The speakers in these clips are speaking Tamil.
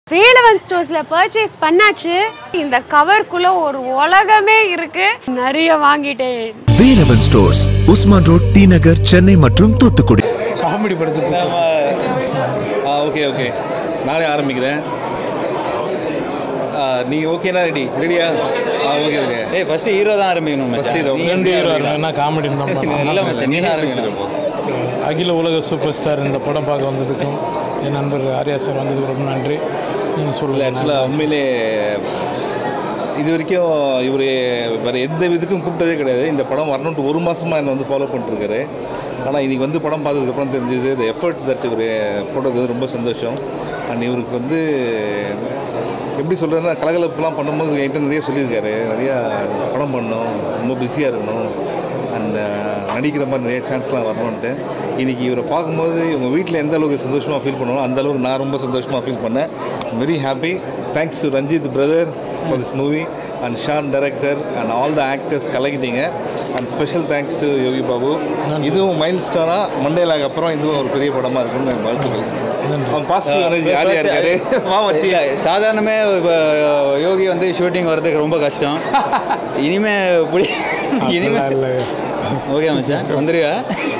வேலவன் ஸ்டோர்ஸ்ல பர்ச்சேஸ் பண்ணாச்சு இந்த கவர்க்குள்ள ஒரு உலகமே இருக்கு நிறைய வாங்கிட்டேன் Velavan stores Usman road T Nagar Chennai மற்றும் தூத்துக்குடி காமெடி படத்துக்கு ஆ ஓகே ஓகே நானே ஆரம்பிக்கிறேன் ஆ, நீ ஓகேனா ரெடி ரெடியா ஆ ஓகே ஓகே ஏய் ஃபர்ஸ்ட் ஹீரோ தான் ஆரம்பிக்கணும் First hero. நீ ரெண்டு ஹீரோ என்ன காமெடி தான் இல்ல மச்சான், நீ தான் ஆரம்பிக்கணும் அகில உலக சூப்பர் ஸ்டார் இந்த படம் பார்க்க வந்ததுக்கும் என் நண்பர் ஆர்யா சார் வந்ததுக்கு ரொம்ப நன்றி நீங்கள் இல்லை சொல்லுங்கள் ஆக்சுவலாக உண்மையிலே இது வரைக்கும் இவர் வேறு எந்த இதுக்கும் கூப்பிட்டதே கிடையாது இந்த படம் வரணுன்ட்டு ஒரு மாதமாக என்னை வந்து ஃபாலோ பண்ணிட்டுருக்காரு ஆனால் இன்றைக்கி வந்து படம் பார்த்ததுக்கப்புறம் தெரிஞ்சது இந்த எஃபர்ட் தட் இவர் போட்டது வந்து ரொம்ப சந்தோஷம் அண்ட் இவருக்கு வந்து எப்படி சொல்கிறேன்னா கலகலப்புலாம் பண்ணும்போது என்கிட்ட நிறைய சொல்லியிருக்காரு நிறையா படம் பண்ணணும் ரொம்ப பிஸியாக இருக்கணும் அண்ட் நடிக்கிற மாதிரி நிறைய சான்ஸ்லாம் வரணுன்ட்டு இன்றைக்கி இவரை பார்க்கும்போது இவங்க வீட்டில் எந்த அளவுக்கு சந்தோஷமாக ஃபீல் பண்ணுவாங்களோ அந்த அளவுக்கு நான் ரொம்ப சந்தோஷமாக ஃபீல் பண்ணேன் very happy thanks to Ranjith brother for this movie and Shan director and all the actors கலக்கிட்டீங்க and special thanks to Yogi Babu இதுவும் மைல் ஸ்டாராக மண்டேலாக்கு அப்புறம் இதுவும் ஒரு பெரிய படமாக இருக்கும்னு எனக்கு வாழ்த்துக்கள் அவன் பாசிட்டிவ் எனர்ஜி ஜாலியாக இருக்காரு வா வச்சு இல்ல, சாதாரணமே இப்போ யோகி வந்து ஷூட்டிங் வர்றதுக்கு ரொம்ப கஷ்டம் இனிமே இப்படி இனிமே இல்லை ஓகே மச்சான் வந்துருவா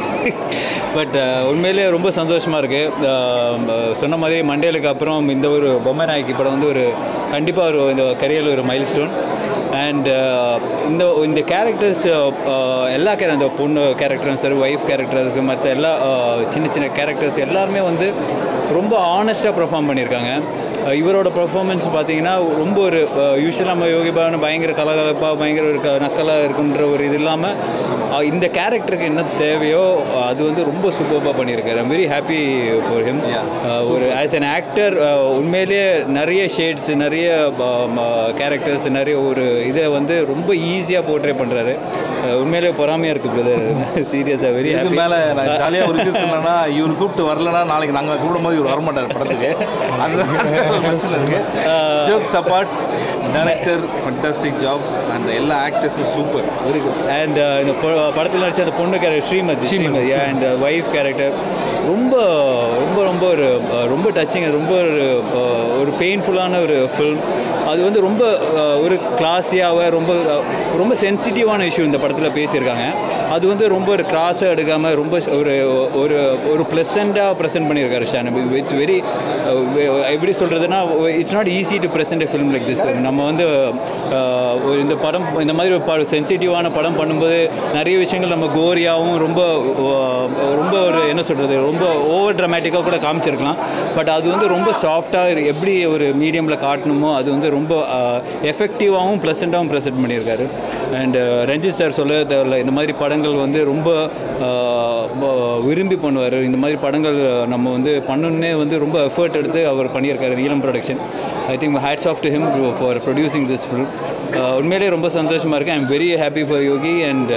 பட் உண்மையிலேயே ரொம்ப சந்தோஷமாக இருக்குது சொன்ன மாதிரி மண்டேலுக்கு அப்புறம் இந்த ஒரு பொம்மை நாயக்கி படம் வந்து ஒரு கண்டிப்பாக ஒரு இந்த கரியரில் ஒரு மைல் ஸ்டோன் அண்ட் இந்த இந்த கேரக்டர்ஸ் எல்லா கேர இந்த பொண்ணு கேரக்டரும் சரி ஒய்ஃப் கேரக்டர்ஸ்க்கு மற்ற எல்லா அஹ், சின்ன சின்ன கேரக்டர்ஸ் எல்லாருமே வந்து ரொம்ப ஆனஸ்ட்டாக பெர்ஃபார்ம் பண்ணியிருக்காங்க அஹ் இவரோட பெர்ஃபார்மன்ஸ் பார்த்தீங்கன்னா ரொம்ப ஒரு யூஸ்வலாக நம்ம யோகி பாபன் பயங்கர கலகலப்பாக பயங்கர ஒரு க நக்கலாக இருக்குன்ற ஒரு இது இல்லாமல் அஹ் இந்த கேரக்டருக்கு என்ன தேவையோ அஹ் அது வந்து ரொம்ப சூப்பராக பண்ணியிருக்காரு I'm very happy for him ஒரு ஆஸ் an ஆக்டர் உண்மையிலேயே நிறைய ஷேட்ஸ் நிறைய கேரக்டர்ஸ் நிறைய ஒரு இதை வந்து ரொம்ப ஈஸியாக போர்ட்ரே பண்ணுறாரு உண்மையிலேயே பொறாமையாக இருக்குது பிரதர் சீரியஸாக வெரி இதுக்கு ஹாப்பி மேலே நான் ஜாலியாக ஒரு விஷயம் சொன்னேன்னா இவர் கூப்பிட்டு வரலன்னா நாளைக்கு நாங்கள் கூப்பிடும்போது இவர் வரமாட்டார் படத்துக்கு அது ஒரு பிரச்சனை இருக்கு jokes apart director fantastic job அந்த எல்லா ஆக்டர்ஸும் சூப்பர் வெரி குட் அண்ட் இந்த பொ- படத்தில் நடிச்ச அந்த பொண்ணு character Shrimathi Shrimathi and wife character ரொம்ப ரொம்ப ரொம்ப ஒரு அஹ், ரொம்ப டச்சிங் ரொம்ப ஒரு அஹ், ஒரு பெயின்ஃபுல்லான ஒரு ஃபில்ம் அது வந்து ரொம்ப அஹ், ஒரு கிளாஸியாக ரொம்ப அஹ், ரொம்ப சென்சிட்டிவான இஷ்யூ இந்த படத்தில் பேசியிருக்காங்க அது வந்து ரொம்ப ஒரு கிராஸாக எடுக்காமல் ரொம்ப ஒரு ஒரு ஒரு ப்ளசண்ட்டாக ப்ரெசென்ட் பண்ணியிருக்காரு ஷான் இட்ஸ் வெரி எப்படி சொல்கிறதுனா it's not easy to present film like this நம்ம வந்து அஹ், ஒரு இந்த படம் இந்த மாதிரி ஒரு படம் சென்சிட்டிவான படம் பண்ணும்போது நிறைய விஷயங்கள் நம்ம கோரியாகவும் ரொம்ப அஹ், ரொம்ப ஒரு என்ன சொல்கிறது ரொம்ப ஓவர் ட்ராமேட்டிக்காக கூட காமிச்சிருக்கலாம் பட் அது வந்து ரொம்ப சாஃப்டாக எப்படி ஒரு மீடியமில் காட்டணுமோ அது வந்து ரொம்ப எஃபெக்டிவாகவும் ப்ளசண்ட்டாகவும் ப்ரெசென்ட் பண்ணியிருக்காரு அண்ட் ரஞ்சித் சார் சொல்ல தேவையில்ல இந்த மாதிரி படங்கள் வந்து ரொம்ப அஹ், ப- விரும்பி பண்ணுவார் இந்த மாதிரி படங்கள் நம்ம வந்து பண்ணணுன்னே வந்து ரொம்ப எஃபர்ட் எடுத்து அவர் பண்ணியிருக்காரு Neelam production I think hats off to him for producing this film உண்மையிலேயே ரொம்ப சந்தோஷமாக இருக்கேன் I'm very happy for Yogi and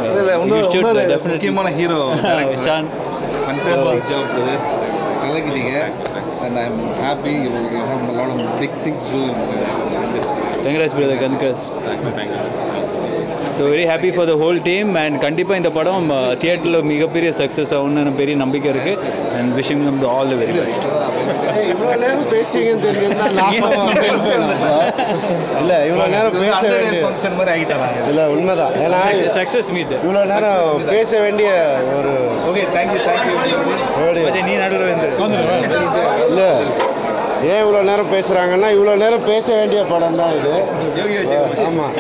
முக்கியமான ஹீரோ ஷான் ஃபண்டாஸ்டிக் ஜாப் இது கலக்கிட்டீங்க and I am happy you have lot of big things do Venkaraj brother congrats so very happy for the whole team and கண்டிப்பாக இந்த படம் தியேட்டரில் மிகப்பெரிய சக்ஸஸ் ஆகும்னு பெரிய நம்பிக்கை இருக்குது and wishing them all the very best இவ்வளோ நேரம் பேசுவீங்கன்னு தெரிஞ்சிருந்தா நான் பேசுவேன் இல்லை இவ்வளோ நேரம் பேச வேண்டிய ஃபங்க்ஷன் மாதிரி ஆகிட்டாங்க இல்லை உண்மைதான் ஏன்னா சக்ஸஸ் மீட் இவ்வளோ நேரம் பேச வேண்டிய ஒரு ஓகே தேங்க்யூ தேங்க்யூ வேண்டிய நீ நடுவில் வந்து இல்லை ஏன் இவ்வளோ நேரம் பேசுகிறாங்கன்னா இவ்வளோ நேரம் பேச வேண்டிய படம் தான் இது ஆமாம்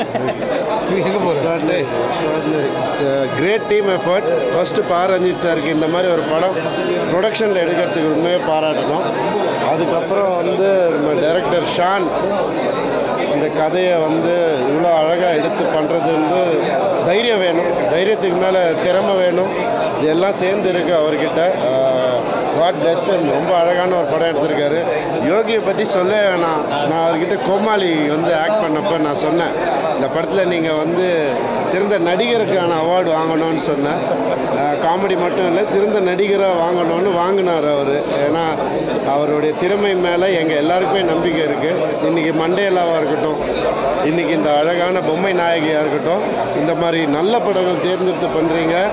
கிரேட் டீம் எஃபர்ட் ஃபஸ்ட்டு பா ரஞ்சித் சாருக்கு இந்த மாதிரி ஒரு படம் ப்ரொடக்ஷனில் எடுக்கிறதுக்கு உண்மையே பாராட்டணும் அதுக்கப்புறம் வந்து நம்ம டைரக்டர் ஷான் இந்த கதையை வந்து இவ்வளோ அழகாக எடுத்து பண்ணுறது வந்து தைரியம் வேணும் தைரியத்துக்கு மேலே திறமை வேணும் இதெல்லாம் சேர்ந்து இருக்கு அவர்கிட்ட காட் பிளஸ் ரொம்ப அழகான ஒரு படம் எடுத்திருக்காரு யோகியை பற்றி சொல்ல வேணாம் நான் அவர்கிட்ட கோமாளி வந்து ஆக்ட் பண்ணப்போ நான் சொன்னேன் இந்த படத்தில் நீங்கள் வந்து சிறந்த நடிகருக்கான அவார்டு வாங்கணும்னு சொன்னேன் காமெடி மட்டும் இல்லை சிறந்த நடிகராக வாங்கணும்னு வாங்கினார் அவர் ஏன்னா அவருடைய திறமை மேலே எங்கள் எல்லாருக்குமே நம்பிக்கை இருக்குது இன்றைக்கி மண்டேலாவாக இருக்கட்டும் இன்றைக்கி இந்த அழகான பொம்மை நாயகியாக இருக்கட்டும் இந்த மாதிரி நல்ல படங்கள் தேர்ந்தெடுத்து பண்ணுறீங்க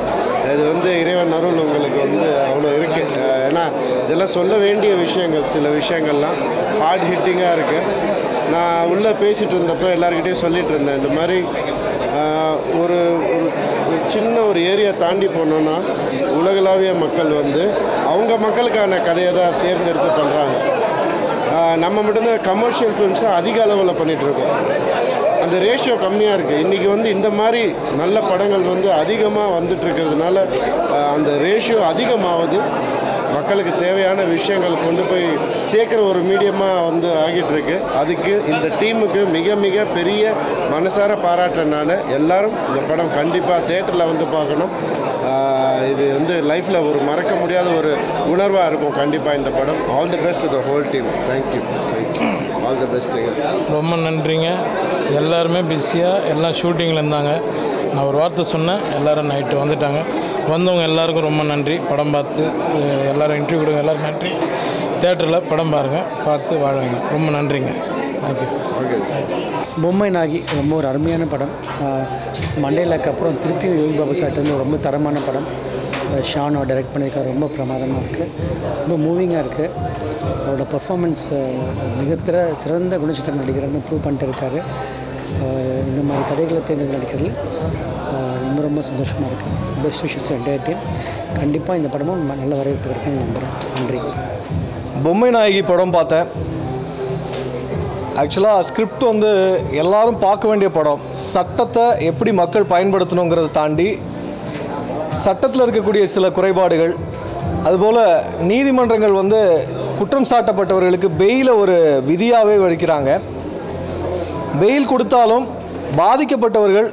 இது வந்து இறைவன் அருள் உங்களுக்கு வந்து அவ்வளோ இருக்குது ஏன்னா இதெல்லாம் சொல்ல வேண்டிய விஷயங்கள் சில விஷயங்கள்லாம் ஹார்ட் ஹிட்டிங்காக இருக்குது நான் உள்ளே பேசிகிட்டு இருந்தப்போ எல்லாருக்கிட்டையும் சொல்லிட்டு இருந்தேன் இந்த மாதிரி ஆஹ், ஒரு ஒரு ஒரு சின்ன ஒரு ஏரியா தாண்டி போனோன்னா உலகளாவிய மக்கள் வந்து அவங்க மக்களுக்கான கதையை தான் தேர்ந்தெடுத்து பண்ணுறாங்க நம்ம மட்டும்தான் கமர்ஷியல் ஃபிலிம்ஸை அதிக அளவில் பண்ணிகிட்ருக்கோம் அந்த ரேஷியோ கம்மியாக இருக்குது இன்றைக்கி வந்து இந்த மாதிரி நல்ல படங்கள் வந்து அதிகமாக வந்துட்டு இருக்கிறதுனால ஆஹ், அந்த ரேஷியோ அதிகமாகுது மக்களுக்கு தேவையான விஷயங்கள் கொண்டு போய் சேர்க்குற ஒரு மீடியமாக வந்து ஆகிட்டு இருக்கு அதுக்கு இந்த டீமுக்கு மிக மிக பெரிய மனசார பாராட்டுறேன் நான் எல்லாரும் இந்த படம் கண்டிப்பாக தேட்டரில் வந்து பார்க்கணும் ஆஹ், இது வந்து லைஃப்பில் ஒரு மறக்க முடியாத ஒரு உணர்வாக இருக்கும் கண்டிப்பாக இந்த படம் all the best the whole team thank you thank you all the பெஸ்ட்டுங்க ரொம்ப நன்றிங்க எல்லாருமே பிஸியாக எல்லாம் ஷூட்டிங்கில் இருந்தாங்க நான் ஒரு வார்த்தை சொன்னேன் எல்லோரும் நைட்டு வந்துட்டாங்க வந்தவங்க எல்லாருக்கும் ரொம்ப நன்றி படம் பார்த்து அஹ், எல்லாரும் இன்டர்வியூ கொடுங்க எல்லாரும் நன்றி தேட்டரில் படம் பாருங்கள் பார்த்து வாழுங்க ரொம்ப நன்றிங்க தேங்க்யூ பொம்மை நாகி ரொம்ப ஒரு அருமையான படம் ஆஹ் மண்டேலாக்கு அப்புறம் திருப்பியும் யோகி பாபு சார்ட்டு வந்து ரொம்ப தரமான படம் ஆஹ் ஷானோ டைரக்ட் பண்ணியிருக்காரு ரொம்ப பிரமாதமாக இருக்குது ரொம்ப மூவிங்காக இருக்குது அவரோட பர்ஃபார்மன்ஸ் மிகப்பிற சிறந்த குணச்சித்திர நடிகர்னு ப்ரூவ் பண்ணிட்டு இருக்காரு ஆஹ் இந்த மாதிரி கதைகளை தேர்ந்தெடுத்து நடிக்கிறதுல ஆஹ் ரொம்ப ரொம்ப சந்தோஷமாக இருக்குது பெஸ்ட் விஷஸ் என்டையர் டீம் கண்டிப்பாக இந்த படமும் நல்ல வரவேற்பு இருக்குன்னு நம்புகிறேன் நன்றி பொம்மை நாயகி படம் பார்த்தேன் ஆக்சுவலாக ஸ்கிரிப்ட் வந்து எல்லாரும் பார்க்க வேண்டிய படம் சட்டத்தை எப்படி மக்கள் பயன்படுத்தணுங்கிறத தாண்டி சட்டத்தில் இருக்கக்கூடிய சில குறைபாடுகள் அதுபோல் நீதிமன்றங்கள் வந்து குற்றம் சாட்டப்பட்டவர்களுக்கு பெயிலை ஒரு விதியாகவே வைக்கிறாங்க பெயில் கொடுத்தாலும் பாதிக்கப்பட்டவர்கள்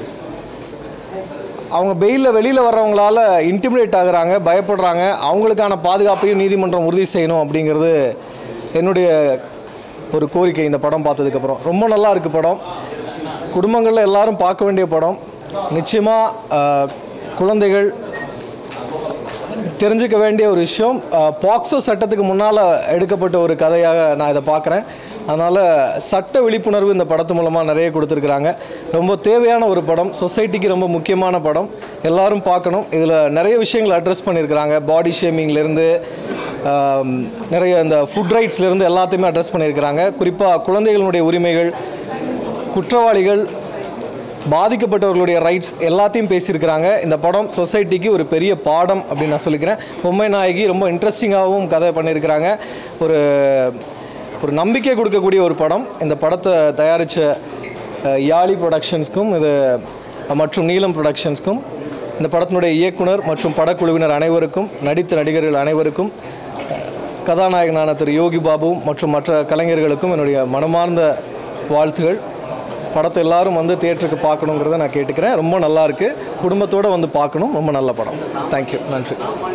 அவங்க பெயிலில் வெளியில் வர்றவங்களால இன்டிமிடேட் ஆகுறாங்க பயப்படுறாங்க அவங்களுக்கான பாதுகாப்பையும் நீதிமன்றம் உறுதி செய்யணும் அப்படிங்கிறது என்னுடைய ஒரு கோரிக்கை இந்த படம் பார்த்ததுக்கப்புறம் ரொம்ப நல்லா இருக்குது படம் குடும்பங்களில் எல்லாரும் பார்க்க வேண்டிய படம் நிச்சயமாக குழந்தைகள் தெரிஞ்சுக்க வேண்டிய ஒரு விஷயம் பாக்ஸோ சட்டத்துக்கு முன்னால் எடுக்கப்பட்ட ஒரு கதையாக நான் இதை பார்க்குறேன் அதனால் சட்ட விழிப்புணர்வு இந்த படத்து மூலமாக நிறைய கொடுத்துருக்குறாங்க ரொம்ப தேவையான ஒரு படம் சொசைட்டிக்கு ரொம்ப முக்கியமான படம் எல்லாரும் பார்க்கணும் இதில் நிறைய விஷயங்களை அட்ரஸ் பண்ணியிருக்கிறாங்க பாடி ஷேமிங்லேருந்து நிறைய இந்த ஃபுட் ரைட்ஸ்லேருந்து எல்லாத்தையுமே அட்ரஸ் பண்ணியிருக்கிறாங்க குறிப்பாக குழந்தைகளுடைய உரிமைகள் குற்றவாளிகள் பாதிக்கப்பட்டவர்களுடைய ரைட்ஸ் எல்லாத்தையும் பேசியிருக்கிறாங்க இந்த படம் சொசைட்டிக்கு ஒரு பெரிய பாடம் அப்படின்னு நான் சொல்லிக்கிறேன் பொம்மை நாயகி ரொம்ப இன்ட்ரெஸ்டிங்காகவும் கதை பண்ணியிருக்கிறாங்க ஒரு ஒரு நம்பிக்கை கொடுக்கக்கூடிய ஒரு படம் இந்த படத்தை தயாரித்த அஹ், யாழி ப்ரொடக்ஷன்ஸ்க்கும் இது மற்றும் நீலம் ப்ரொடக்ஷன்ஸ்க்கும் இந்த படத்தினுடைய இயக்குனர் மற்றும் படக்குழுவினர் அனைவருக்கும் நடித்த நடிகர்கள் அனைவருக்கும் கதாநாயகனான திரு யோகி பாபு மற்றும் மற்ற கலைஞர்களுக்கும் என்னுடைய மனமார்ந்த வாழ்த்துகள் படத்தை எல்லாரும் வந்து தியேட்டருக்கு பார்க்கணுங்கிறத நான் கேட்டுக்கிறேன் ரொம்ப நல்லா இருக்கு குடும்பத்தோடு வந்து பார்க்கணும் ரொம்ப நல்ல படம் தேங்க்யூ நன்றி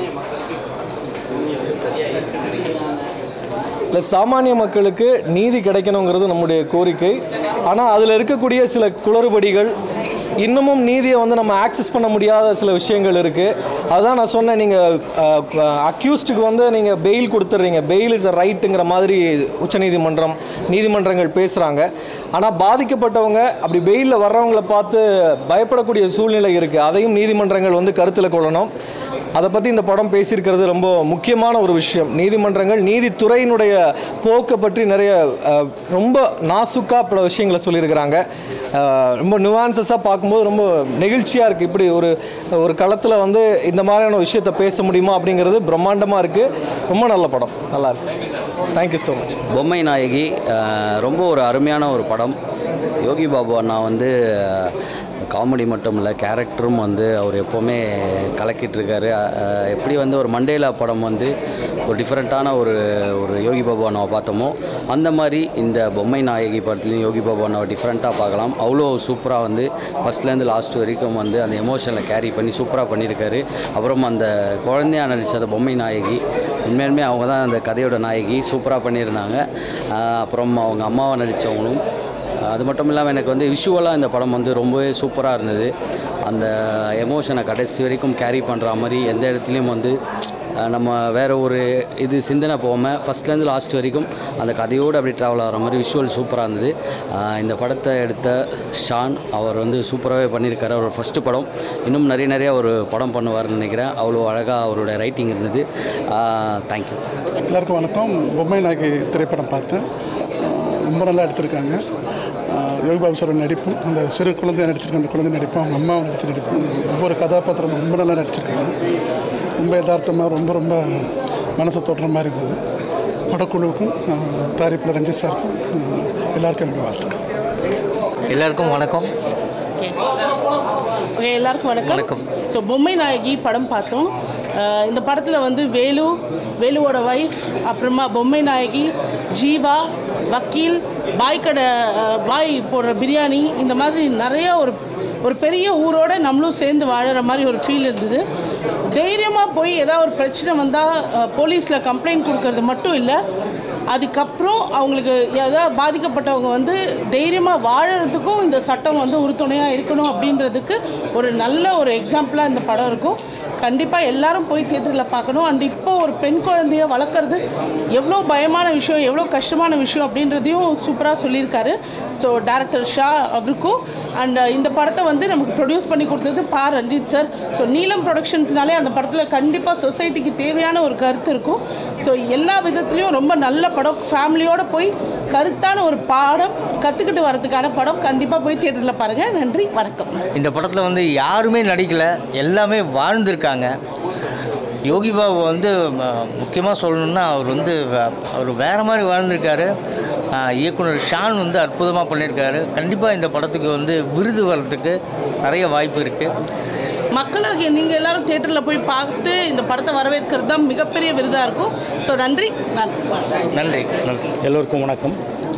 இல்லை சாமானிய மக்களுக்கு நீதி கிடைக்கணுங்கிறது நம்முடைய கோரிக்கை ஆனால் அதில் இருக்கக்கூடிய சில குளறுபடிகள் இன்னமும் நீதியை வந்து நம்ம ஆக்சஸ் பண்ண முடியாத சில விஷயங்கள் இருக்குது அதுதான் நான் சொன்னேன் நீங்கள் அக்யூஸ்டுக்கு வந்து நீங்கள் பெயில் கொடுத்துட்றீங்க பெயில் இஸ் அ ரைட்டுங்கிற மாதிரி உச்சநீதிமன்றம் நீதிமன்றங்கள் பேசுகிறாங்க ஆனால் பாதிக்கப்பட்டவங்க அப்படி பெயிலில் வர்றவங்கள பார்த்து பயப்படக்கூடிய சூழ்நிலை இருக்குது அதையும் நீதிமன்றங்கள் வந்து கருத்தில் கொள்ளணும் அதை பற்றி இந்த படம் பேசியிருக்கிறது ரொம்ப முக்கியமான ஒரு விஷயம் நீதிமன்றங்கள் நீதித்துறையினுடைய போக்கை பற்றி நிறைய அஹ், ரொம்ப நாசுக்காக பல விஷயங்களை சொல்லியிருக்கிறாங்க அஹ், ரொம்ப நுவான்சஸாக பார்க்கும்போது ரொம்ப நெகிழ்ச்சியாக இருக்குது இப்படி ஒரு ஒரு களத்தில் வந்து இந்த மாதிரியான விஷயத்தை பேச முடியுமா அப்படிங்கிறது பிரம்மாண்டமாக இருக்குது ரொம்ப நல்ல படம் நல்லா இருக்கு தேங்க்யூ ஸோ மச் பொம்மை நாயகி அஹ், ரொம்ப ஒரு அருமையான ஒரு படம் யோகி பாபு அண்ணா வந்து காமெடி மட்டும் இல்லை கேரக்டரும் வந்து அவர் எப்போவுமே கலக்கிட்டு இருக்காரு அஹ், எப்படி வந்து ஒரு மண்டேலா படம் வந்து ஒரு டிஃப்ரெண்ட்டான ஒரு ஒரு யோகி பாபு அண்ணாவை பார்த்தோமோ அந்த மாதிரி இந்த பொம்மை நாயகி படத்துலையும் யோகி பாபு அண்ணாவை டிஃப்ரெண்ட்டாக பார்க்கலாம் அவ்வளோ சூப்பராக வந்து ஃபஸ்ட்லேருந்து லாஸ்ட் வரைக்கும் வந்து அந்த எமோஷனில் கேரி பண்ணி சூப்பராக பண்ணியிருக்காரு அப்புறம் அந்த குழந்தையா நடித்த அந்த பொம்மை நாயகி உண்மையுமே அவங்க தான் அந்த கதையோட நாயகி சூப்பராக பண்ணியிருந்தாங்க ஆஹ் அப்புறம் அவங்க அம்மாவை நடித்தவங்களும் அது மட்டும் இல்லாமல் எனக்கு வந்து விஷுவலாக இந்த படம் வந்து ரொம்பவே சூப்பராக இருந்தது அந்த எமோஷனை கடைசி வரைக்கும் கேரி பண்ணுற மாதிரி எந்த இடத்துலையும் வந்து அஹ், நம்ம வேறு ஒரு இது சிந்தனை போகாமல் ஃபஸ்ட்லேருந்து லாஸ்ட் வரைக்கும் அந்த கதையோடு அப்படி ட்ராவல் ஆகிற மாதிரி விஷுவல் சூப்பராக இருந்தது அஹ், இந்த படத்தை எடுத்த ஷான் அவர் வந்து சூப்பராகவே பண்ணியிருக்காரு அவர் ஃபஸ்ட்டு படம் இன்னும் நிறைய நிறைய ஒரு படம் பண்ணுவார்னு நினைக்கிறேன் அவ்வளோ அழகாக அவரோட ரைட்டிங் இருந்தது தேங்க்யூ எல்லாருக்கும் வணக்கம் பொம்மை நாயகி திரைப்படம் பார்த்தேன் ஆஹ் ரொம்ப நல்லா எடுத்திருக்காங்க ஆஹ் யோகி பாபு சார் நடிப்பும் அந்த சிறு குழந்தைய நடிச்சிருக்க அந்த குழந்தை நடிப்பும் அவங்க அம்மா நடிச்ச நடிப்பும் ஒவ்வொரு கதாபாத்திரமும் ரொம்ப நல்லா நடிச்சிருக்காங்க ரொம்ப யதார்த்தமாக ரொம்ப ரொம்ப மனசை தொடுற மாதிரி இருந்தது படக்குழுவுக்கும் ஆஹ் தயாரிப்பில் ரஞ்சித் சாருக்கும் ஆஹ் எல்லாருக்கும் என்னுடைய வாழ்த்துக்கள் எல்லாருக்கும் வணக்கம் ஓகே எல்லாருக்கும் வணக்கம் ஸோ பொம்மை நாயகி படம் பார்த்தோம் அஹ் இந்த படத்தில் வந்து வேலு வேலுவோட ஒய்ஃப் அப்புறமா பொம்மை நாயகி ஜீவா வக்கீல் பாய் கடை அஹ், பாய் போடுற பிரியாணி இந்த மாதிரி நிறைய ஒரு ஒரு பெரிய ஊரோட நம்மளும் சேர்ந்து வாழற மாதிரி ஒரு ஃபீல் இருந்தது தைரியமாக போய் ஏதாவது ஒரு பிரச்சனை வந்தால் போலீஸில் கம்ப்ளைண்ட் கொடுக்கறது மட்டும் இல்லை அதுக்கப்புறம் அவங்களுக்கு ஏதாவது பாதிக்கப்பட்டவங்க வந்து தைரியமாக வாழறதுக்கும் இந்த சட்டம் வந்து உறுதுணையாக இருக்கணும் அப்படின்றதுக்கு ஒரு நல்ல ஒரு எக்ஸாம்பிளாக இந்த படம் இருக்கும் கண்டிப்பாக எல்லாரும் போய் தியேட்டரில் பார்க்கணும் அண்ட் இப்போ ஒரு பெண் குழந்தைய வளர்க்குறது எவ்வளோ பயமான விஷயம் எவ்வளோ கஷ்டமான விஷயம் அப்படின்றதையும் சூப்பராக சொல்லியிருக்காரு ஸோ டேரக்டர் ஷா அவருக்கும் அண்ட் இந்த படத்தை வந்து நமக்கு ப்ரொடியூஸ் பண்ணி கொடுத்தது பா ரஞ்சித் சார் ஸோ நீலம் ப்ரொடக்ஷன்ஸ்னாலே அந்த படத்தில் கண்டிப்பாக சொசைட்டிக்கு தேவையான ஒரு கருத்து இருக்கும் ஸோ எல்லா விதத்துலேயும் ரொம்ப நல்ல படம் ஃபேமிலியோடு போய் கருத்தான ஒரு பாடம் கற்றுக்கிட்டு வரதுக்கான படம் கண்டிப்பாக போய் தியேட்டரில் பாருங்கள் நன்றி வணக்கம் இந்த படத்தில் வந்து யாருமே நடிக்கலை எல்லாமே வாழ்ந்திருக்காங்க யோகி பாபு வந்து முக்கியமாக சொல்லணுன்னா அவர் வந்து வே- அவர் வேறு மாதிரி வாழ்ந்திருக்காரு ஆஹ், இயக்குனர் ஷான் வந்து அற்புதமாக பண்ணியிருக்காரு கண்டிப்பாக இந்த படத்துக்கு வந்து விருது வர்றதுக்கு நிறைய வாய்ப்பு இருக்குது மக்களாகிய நீங்கள் எல்லாரும் தியேட்டரில் போய் பார்த்து இந்த படத்தை வரவேற்கிறது தான் மிகப்பெரிய விருதாக இருக்கும் ஸோ நன்றி நன்றி நன்றி நன்றி எல்லோருக்கும் வணக்கம்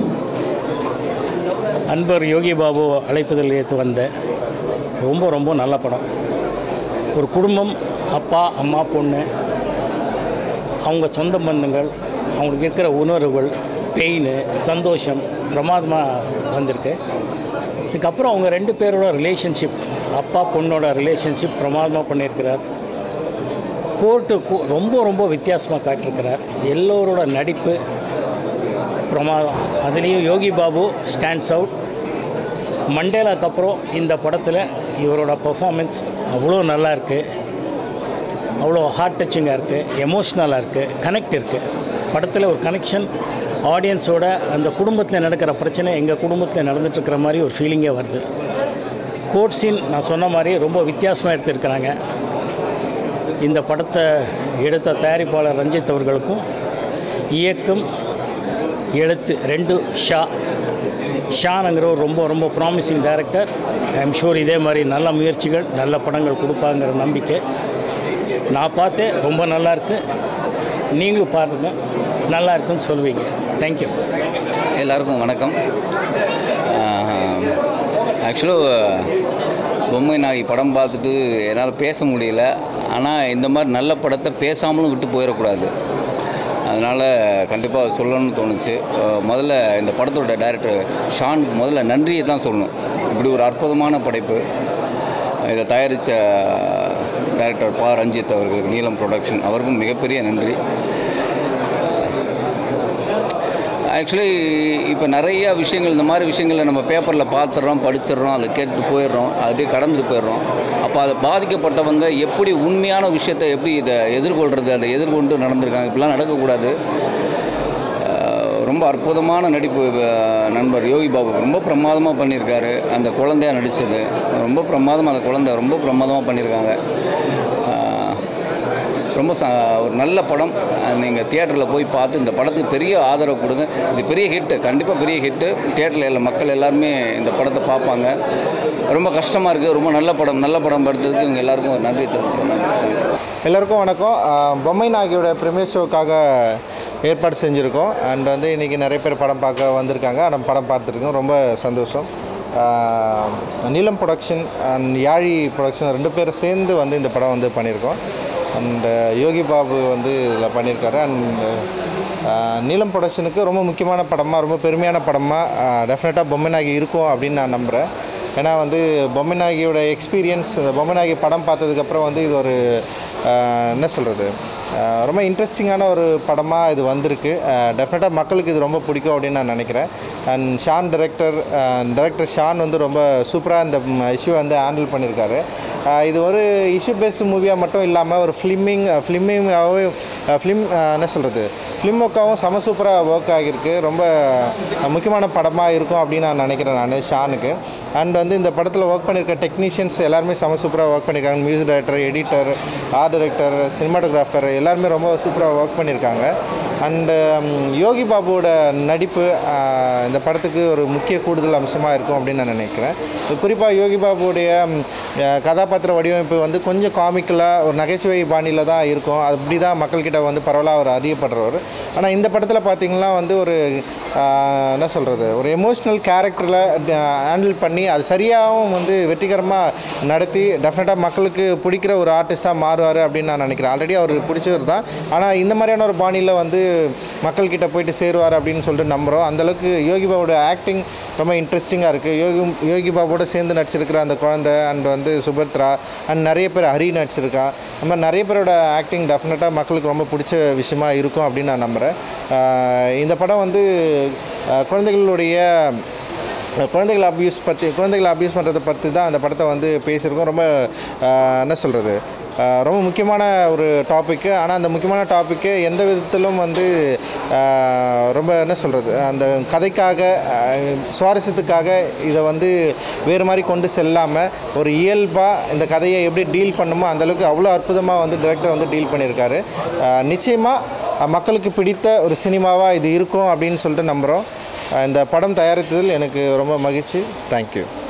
அன்பர் யோகி பாபு அழைப்புதல் ஏற்று வந்த ரொம்ப ரொம்ப நல்ல படம் ஒரு குடும்பம் அப்பா அம்மா பொண்ணு அவங்க சொந்த பந்தங்கள் அவங்களுக்கு இருக்கிற உணர்வுகள் பெயின் சந்தோஷம் பிரமாதமாக வந்திருக்கு இதுக்கப்புறம் அவங்க ரெண்டு பேரோட ரிலேஷன்ஷிப் அப்பா பொண்ணோட ரிலேஷன்ஷிப் பிரமாதமாக பண்ணியிருக்கிறார் கோர்ட்டு கு- ரொம்ப ரொம்ப வித்தியாசமாக காட்டியிருக்கிறார் எல்லோரோட நடிப்பு பிரமாதம் அதுலேயும் யோகி பாபு ஸ்டாண்ட்ஸ் அவுட் மண்டேலாக்கு அப்புறம் இந்த படத்தில் இவரோட பர்ஃபார்மன்ஸ் அவ்வளோ நல்லா இருக்குது அவ்வளோ ஹார்ட் டச்சிங்காக இருக்குது எமோஷ்னலாக இருக்குது கனெக்ட் இருக்குது படத்தில் ஒரு கனெக்ஷன் ஆடியன்ஸோட அந்த குடும்பத்தில் நடக்கிற பிரச்சனை எங்கள் குடும்பத்தில் நடந்துட்டுருக்கிற மாதிரி ஒரு ஃபீலிங்கே வருது கோர்ட் சீன் நான் சொன்ன மாதிரி ரொம்ப வித்தியாசமாக எடுத்திருக்கிறாங்க இந்த படத்தை எடுத்த தயாரிப்பாளர் ரஞ்சித் அவர்களுக்கும் இயக்கம் எழுத்து ரெண்டு ஷா ஷானுங்கிற ஒரு ரொம்ப ரொம்ப promising director I am sure இதே மாதிரி நல்ல முயற்சிகள் நல்ல படங்கள் கொடுப்பாங்கிற நம்பிக்கை நான் பார்த்தேன் ரொம்ப நல்லா இருக்கு நீங்களும் பாருங்க நல்லா இருக்குன்னு சொல்லுவீங்க தேங்க்யூ எல்லாருக்கும் வணக்கம் ஆக்சுவலாக பொம்மை நாய் படம் பார்த்துட்டு என்னால் பேச முடியல ஆனால் இந்த மாதிரி நல்ல படத்தை பேசாமலும் விட்டு போயிடக்கூடாது அதனால் கண்டிப்பாக சொல்லணும்னு தோணுச்சு அஹ் முதல்ல இந்த படத்தோட டைரக்டர் ஷானுக்கு முதல்ல நன்றியை தான் சொல்லணும் இப்படி ஒரு அற்புதமான படைப்பு இதை தயாரித்த டைரக்டர் பா ரஞ்சித் அவர்களுக்கு நீலம் ப்ரொடக்ஷன் அவருக்கும் மிகப்பெரிய நன்றி ஆக்சுவலி இப்போ நிறைய விஷயங்கள் இந்த மாதிரி விஷயங்களை நம்ம பேப்பரில் பார்த்துடுறோம் படிச்சிடுறோம் அதை கேட்டு போயிடுறோம் அப்படியே கடந்துட்டு போயிடுறோம் அப்போ அதை பாதிக்கப்பட்டவங்க எப்படி உண்மையான விஷயத்தை எப்படி இதை எதிர்கொள்கிறது அதை எதிர்கொண்டு நடந்திருக்காங்க இப்படிலாம் நடக்கக்கூடாது அஹ் ரொம்ப அற்புதமான நடிப்பு அஹ் நண்பர் யோகி பாபு ரொம்ப பிரமாதமாக பண்ணியிருக்காரு அந்த குழந்தையா நடித்தது ரொம்ப பிரமாதமாக அந்த குழந்தை ரொம்ப பிரமாதமாக பண்ணியிருக்காங்க அஹ் ரொம்ப ச ஒரு நல்ல படம் நீங்கள் தியேட்டரில் போய் பார்த்து இந்த படத்துக்கு பெரிய ஆதரவு கொடுங்க இது பெரிய ஹிட்டு கண்டிப்பாக பெரிய ஹிட்டு தியேட்டரில் எல்லா மக்கள் எல்லாருமே இந்த படத்தை பார்ப்பாங்க ரொம்ப கஷ்டமாக இருக்குது ரொம்ப நல்ல படம் நல்ல படம் படுத்ததுக்கு இவங்க எல்லாருக்கும் ஒரு நன்றி தெரிவிச்சுக்கணும் எல்லாருக்கும் வணக்கம் ஆஹ் பொம்மை நாயகியோட ப்ரீமியர் ஷோக்காக ஏற்பாடு செஞ்சுருக்கோம் அண்ட் வந்து இன்றைக்கி நிறைய பேர் படம் பார்க்க வந்திருக்காங்க நம்ம படம் பார்த்துருக்கோம் ரொம்ப சந்தோஷம் ஆஹ் நீலம் ப்ரொடக்ஷன் அண்ட் யாழி ப்ரொடக்ஷன் ரெண்டு பேரும் சேர்ந்து வந்து இந்த படம் வந்து பண்ணியிருக்கோம் அண்ட் யோகி பாபு வந்து இதில் பண்ணியிருக்காரு அண்ட் நீலம் ப்ரொடக்ஷனுக்கு ரொம்ப முக்கியமான படமாக ரொம்ப பெருமையான படமாக டெஃபினட்டாக பொம்மை நாயகி இருக்கும் அப்படின்னு நான் நம்புகிறேன் ஏன்னா வந்து பொம்மை நாயகியோட எக்ஸ்பீரியன்ஸ் இந்த பொம்மை நாயகி படம் பார்த்ததுக்கப்புறம் வந்து இது ஒரு ஆஹ், என்ன சொல்கிறது அஹ் ரொம்ப இன்ட்ரெஸ்டிங்கான ஒரு படமாக இது வந்திருக்கு டெஃபினட்டாக மக்களுக்கு இது ரொம்ப பிடிக்கும் அப்படின்னு நான் நினைக்கிறேன் and Shan director director Shan வந்து ரொம்ப சூப்பராக இந்த இஷ்யூ வந்து ஹேண்டில் பண்ணியிருக்காரு அஹ் இது ஒரு இஷ்யூ பேஸ்டு மூவியாக மட்டும் இல்லாமல் ஒரு ஃபிலிமிங் ஃபிலிமிங்காகவே ஃபிலிம் என்ன சொல்கிறது ஃபிலிம் ஒர்க்காகவும் செம சூப்பராக ஒர்க் ஆகியிருக்கு ரொம்ப முக்கியமான படமாக இருக்கும் அப்படின்னு நான் நினைக்கிறேன் நான் ஷானுக்கு அண்ட் வந்து இந்த படத்தில் ஒர்க் பண்ணியிருக்க டெக்னீஷியன்ஸ் எல்லாருமே செம சூப்பராக ஒர்க் பண்ணியிருக்காங்க music director editor art director cinematographer எல்லாருமே ரொம்ப சூப்பராக ஒர்க் பண்ணியிருக்காங்க அண்டு யோகி பாபுவோட நடிப்பு ஆஹ், இந்த படத்துக்கு ஒரு முக்கிய கூடுதல் அம்சமாக இருக்கும் அப்படின்னு நான் நினைக்கிறேன் குறிப்பாக யோகி பாபுவுடைய ம், அஹ், கதாபாத்திர வடிவமைப்பு வந்து கொஞ்சம் காமிக்கலாக ஒரு நகைச்சுவை பாணியில் தான் இருக்கும் அப்படி தான் மக்கள்கிட்ட வந்து பரவலாக அவர் அறியப்படுறவர் ஆனால் இந்த படத்தில் பார்த்தீங்கன்னா வந்து ஒரு ஆஹ், என்ன சொல்கிறது ஒரு எமோஷ்னல் கேரக்டரில் ஹேண்டில் பண்ணி அது சரியாகவும் வந்து வெற்றிகரமாக நடத்தி டெஃபினட்டாக மக்களுக்கு பிடிக்கிற ஒரு ஆர்டிஸ்ட்டாக மாறுவார் அப்படின்னு நான் நினைக்கிறேன் ஆல்ரெடி அவர் பிடிச்சவர் தான் ஆனால் இந்த மாதிரியான ஒரு பாணியில் வந்து மக்கள்கிட்ட போயிட்டு சேருவார் அப்படின்னு சொல்லிட்டு நம்புகிறோம் அந்தளவுக்கு யோகி பாபோட ஆக்டிங் ரொம்ப இன்ட்ரெஸ்டிங்காக இருக்குது யோகி யோகி பாபோட சேர்ந்து நடிச்சிருக்கிற அந்த குழந்தை அண்ட் வந்து சுபத்ரா அண்ட் நிறைய பேர் ஹரி நடிச்சிருக்கா அந்த மாதிரி நிறைய பேரோட ஆக்டிங் டெஃபினட்டாக மக்களுக்கு ரொம்ப பிடிச்ச விஷயமா இருக்கும் அப்படின்னு நான் நம்புகிறேன் ஆஹ் இந்த படம் வந்து ஆஹ் குழந்தைகளுடைய குழந்தைகள் அப்யூஸ் பற்றி குழந்தைகளை அப்யூஸ் பண்ணுறதை பற்றி தான் அந்த படத்தை வந்து பேசியிருக்கோம் ரொம்ப ஆஹ், என்ன சொல்கிறது ரொம்ப முக்கியமான ஒரு டாப்பிக்கு ஆனால் அந்த முக்கியமான டாப்பிக்கு எந்த விதத்திலும் வந்து ஆஹ், ரொம்ப என்ன சொல்கிறது அந்த கதைக்காக ஆஹ், சுவாரஸ்யத்துக்காக இதை வந்து வேறு மாதிரி கொண்டு செல்லாமல் ஒரு இயல்பாக இந்த கதையை எப்படி டீல் பண்ணுமோ அந்தளவுக்கு அவ்வளோ அற்புதமாக வந்து டைரக்டர் வந்து டீல் பண்ணியிருக்காரு நிச்சயமாக மக்களுக்கு பிடித்த ஒரு சினிமாவாக இது இருக்கும் அப்படின்னு சொல்லிட்டு நம்புகிறோம் இந்த படம் தயாரித்ததில் எனக்கு ரொம்ப மகிழ்ச்சி தேங்க்யூ